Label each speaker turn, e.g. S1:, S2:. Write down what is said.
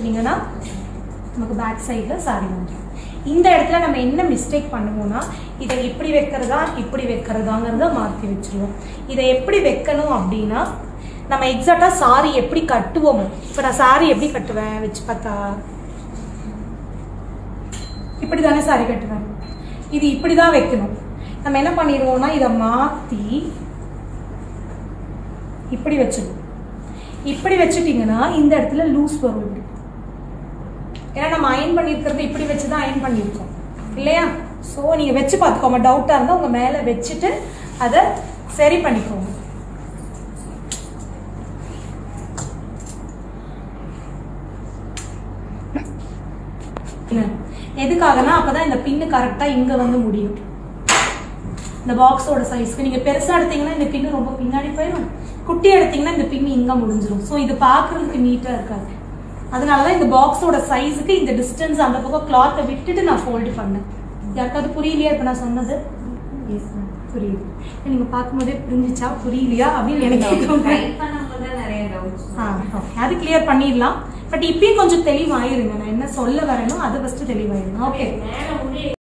S1: திருப்பினீங்கன்னா நமக்கு பேக் சைடில் சாரி வந்துடும் இந்த இடத்துல நம்ம என்ன மிஸ்டேக் பண்ணுவோம்னா இதை இப்படி வைக்கிறதா இப்படி வைக்கிறதாங்கிறத மாற்றி வச்சிருவோம் இதை எப்படி வைக்கணும் அப்படின்னா நம்ம எக்ஸாக்டாக சாரி எப்படி கட்டுவோமோ இப்போ நான் சாரி எப்படி கட்டுவேன் வச்சு பார்த்தா இப்படி தானே சாரி கட்டுவேன் இது இப்படி தான் வைக்கணும் நம்ம என்ன பண்ணிடுவோம்னா இதை மாற்றி இப்படி வச்சிடுவோம் இப்படி வச்சுட்டிங்கன்னா இந்த இடத்துல லூஸ் வரும் இப்படி ஏன்னா நம்ம அயன் பண்ணியிருக்கிறது இப்படி வச்சு தான் அயன் பண்ணியிருக்கோம் இல்லையா ஸோ நீங்கள் வச்சு பார்த்துக்கோங்க டவுட்டாக இருந்தால் உங்கள் மேலே வச்சுட்டு அதை சரி பண்ணிக்கோங்க என்ன? எதுக்காகனா அப்பதான் இந்த பின்னு கரெக்டா இங்க வந்து முடியும் இந்த பாக்ஸோட சைஸ்க்கு நீங்க பெருசா எடுத்தீங்கன்னா இந்த பின்னு ரொம்ப பின்னாடி போயிடும் குட்டி எடுத்தீங்கன்னா இந்த பின்னு இங்க முடிஞ்சிடும் ஸோ இது பார்க்கறதுக்கு நீட்டா இருக்காது அதனாலதான் இந்த பாக்ஸோட சைஸுக்கு இந்த டிஸ்டன்ஸ் அந்த பக்கம் கிளாத்தை விட்டுட்டு நான் ஃபோல்டு பண்ணேன் யாருக்காவது புரியலையா இப்ப நான் சொன்னது புரியுது நீங்க பார்க்கும்போதே புரிஞ்சுச்சா புரியலையா அப்படின்னு எனக்கு தோணுது.
S2: டைப் பண்ணும்போது தான் நிறைய டவுட்ஸ்
S1: ஆ ஓகே அது கிளியர் பண்ணிடலாம் பட் இப்பயும் கொஞ்சம் தெளிவாயிருங்க நான் என்ன சொல்ல வரேனோ அது ஃபர்ஸ்ட் தெளிவாயிருங்க ஓகே
S3: மேல உள்ளே